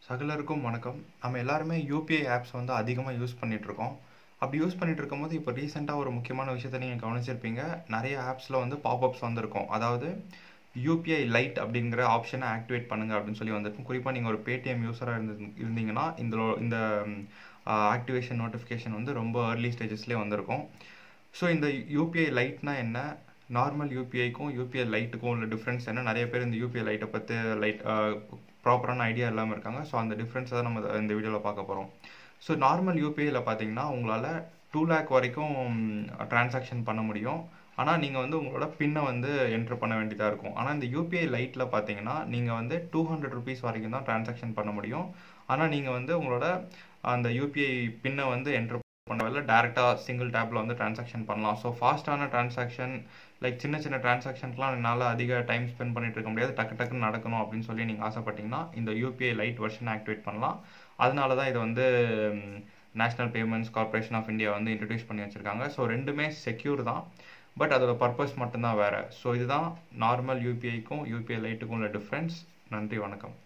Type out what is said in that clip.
சகலருக்கும் வணக்கம் நம்ம எல்லாருமே யூபிஐ ஆப்ஸ் வந்து அதிகமாக யூஸ் பண்ணிட்டு இருக்கோம் அப்படி யூஸ் பண்ணிட்டு இருக்கும்போது இப்போ ரீசெண்டாக ஒரு முக்கியமான விஷயத்தை நீங்கள் கவனிச்சிருப்பீங்க நிறைய ஆப்ஸில் வந்து பாப்அப்ஸ் வந்திருக்கும் அதாவது யூபிஐ லைட் அப்படிங்கிற ஆப்ஷனை ஆக்டிவேட் பண்ணுங்க அப்படின்னு சொல்லி வந்திருக்கும் குறிப்பாக நீங்கள் ஒரு பேடிஎம் யூஸராக இருந்து இருந்தீங்கன்னா இந்த இந்த ஆக்டிவேஷன் நோட்டிஃபிகேஷன் வந்து ரொம்ப ஏர்லி ஸ்டேஜஸ்லேயே வந்திருக்கும் ஸோ இந்த யூபிஐ லைட்னா என்ன நார்மல் யூபிஐக்கும் யூபிஐ லைட்டுக்கும் உள்ள டிஃப்ரென்ஸ் என்ன நிறைய பேர் இந்த யூபிஐ லைட்டை பற்றி லைட் ப்ராப்பரான ஐடியா இல்லாமல் இருக்காங்க ஸோ அந்த டிஃப்ரென்ஸை தான் நம்ம இந்த வீடியோவில் பார்க்க போகிறோம் ஸோ நார்மல் யூபிஐயில் பார்த்தீங்கன்னா உங்களால் டூ லேக் வரைக்கும் டிரான்சாக்ஷன் பண்ண முடியும் ஆனால் நீங்கள் வந்து உங்களோட பின்னை வந்து என்ட்ரு பண்ண வேண்டியதாக இருக்கும் ஆனால் இந்த யூபிஐ லைட்டில் பார்த்தீங்கன்னா நீங்கள் வந்து டூ ஹண்ட்ரட் ருபீஸ் வரைக்கும் தான் டிரான்சாக்ஷன் பண்ண முடியும் ஆனால் நீங்கள் வந்து உங்களோட அந்த யூபிஐ பின்னை வந்து என்ட்ரு பண்ணவில்லை டேரெக்டாக சிங்கிள் டேப்பில் வந்து டிரான்சாக்ஷன் பண்ணலாம் ஸோ ஃபாஸ்ட்டான டிரான்சாக்ஷன் லைக் சின்ன சின்ன டிரான்சாக்ஷன்ஸ்லாம் என்னால் அதிக டைம் ஸ்பெண்ட் பண்ணிட்டு இருக்க முடியாது டக்கு டக்குன்னு நடக்கணும் அப்படின்னு சொல்லி நீங்கள் ஆசைப்பட்டீங்கன்னா இந்த யூபிஐ லைட் வெர்ஷன் ஆக்டிவேட் பண்ணலாம் அதனால தான் இதை வந்து national payments corporation of India வந்து இன்ட்ரடியூஸ் பண்ணி வச்சுருக்காங்க ஸோ ரெண்டுமே செக்யூர் தான் பட் அதோட பர்பஸ் மட்டும்தான் வேறு ஸோ இதுதான் நார்மல் யூபிஐக்கும் யூபிஐ லைட்டுக்கும் உள்ள டிஃப்ரென்ஸ் நன்றி வணக்கம்